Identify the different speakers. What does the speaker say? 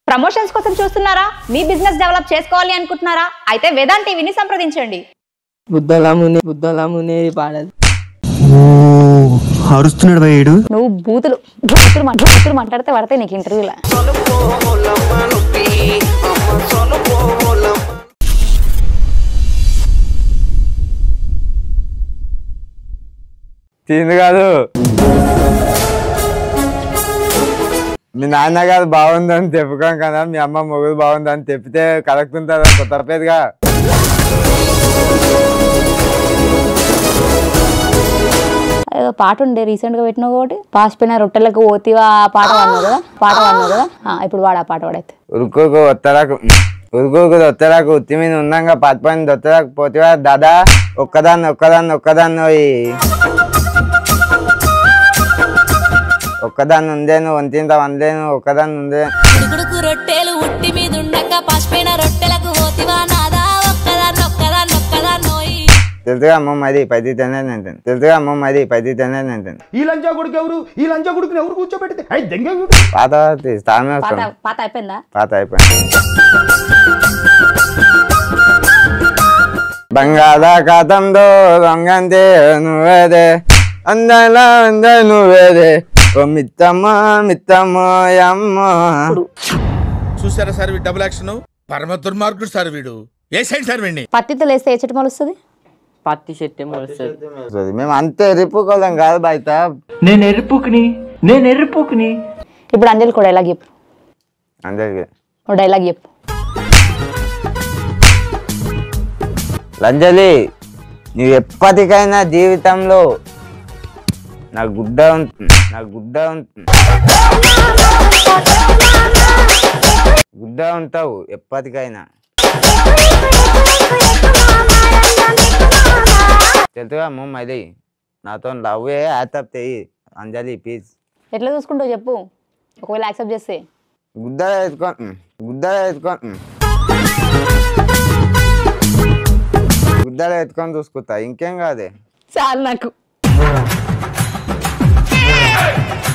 Speaker 1: promotions కోసం చూస్తున్నారా మీ business develop చేసుకోవాలి అనుకుంటున్నారా అయితే వేదాంత్ టీవీని సంప్రదించండి
Speaker 2: బుద్ధల ముని బుద్ధల మునేది పాడదు
Speaker 3: అరుస్తున్నాడు భయ్యుడు
Speaker 1: నువ్వు బూతులు బూతులు మాట్లా- బూతులు మాట్లాడితే పడతాయి నీకు ఇంటర్వ్యూలో
Speaker 4: తింది కాదు మీ నాన్న కాదు బాగుందని తెప్పుకోం కదా మీ అమ్మ మొగుడు బాగుందని తెప్పితే కరెక్ట్ ఉంటుంది కొత్త తప్పేదిగా
Speaker 1: ఏదో పాట ఉండే రీసెంట్ గా పెట్టినావు ఒకటి పాసిపోయిన రొట్టెలకు ఓతివా ఆ పాట పాడినావు కదా పాట పాడినావు కదా ఆ, ఇప్పుడు వాడు ఆ పాట పాడైతే
Speaker 4: ఉరుకుకు ఒత్తరాకు ఉరుకుకు ఒత్తరాకు ఉత్తి మీద ఉన్నాగా పచ్చిపోయింది ఒత్తరాకు పోతివా దాదా ఒక్కదాన్ని ఒక్కదాన్ని ఒక్కదాన్ని పోయి ఒక్కదాన్ని ఉందేను వంతింత వందేను ఒక్కదాన్ని ఉందే
Speaker 5: ఉడుకుడుకు రొట్టెలు ఉట్టి మీద ఉండక పసిపోయిన రొట్టెలకు పోతివా నాదా ఒక్కదాన్ని ఒక్కదాన్ని ఒక్కదాన్నోయి
Speaker 4: తెలుసుగా అమ్మ మరి పది తినేది నేను తెలుసుగా అమ్మ మరి పది తినేది నేను
Speaker 6: ఈ లంచా కొడుకు ఎవరు ఈ లంచా కొడుకుని ఎవరు కూర్చోబెడితే అయి దెంగ
Speaker 4: పాత స్థానం
Speaker 1: పాట
Speaker 4: వస్తాం
Speaker 1: పాట అయిపోయిందా
Speaker 4: పాత అయిపోయింది బంగాళాఖాతంలో రంగంతే నువ్వేదే అందలా అంద నువ్వేదే ఓ మిత్తమ్మ మిత్తమ్మ అమ్మ
Speaker 7: చూసారా సార్ వీడు డబుల్ యాక్షన్ పరమ దుర్మార్గుడు సార్ వీడు ఏ సైడ్ సార్ వీడిని
Speaker 1: పత్తితో లేస్తే ఏ చెట్టు మొలుస్తుంది
Speaker 2: పత్తి చెట్టు మొలుస్తుంది
Speaker 4: మేము అంతే ఎరిపుకోలేం కాదు బయట
Speaker 2: నేను ఎరుపుకుని నేను ఎరుపుకుని
Speaker 1: ఇప్పుడు అంజలి కూడా డైలాగ్ చెప్పు
Speaker 4: అందరికి
Speaker 1: ఓ డైలాగ్ చెప్పు
Speaker 4: లంజలి నువ్వు ఎప్పటికైనా జీవితంలో నా గుడ్డ ఉంటుంది నా గుడ్డ ఉంటుంది గుడ్డ ఉంటావు ఎప్పటికైనా తెలుసుగా అమ్మ మరి నాతో లవ్వే యాక్సెప్ట్ చెయ్యి అంజలి ప్లీజ్
Speaker 1: ఎట్లా చూసుకుంటావు చెప్పు ఒకవేళ యాక్సెప్ట్ చేస్తే
Speaker 4: గుడ్డ ఎత్తుకొని గుడ్డ ఎత్తుకొని గుడ్డలు ఎత్తుకొని చూసుకుంటా ఇంకేం కాదే
Speaker 1: చాలు నాకు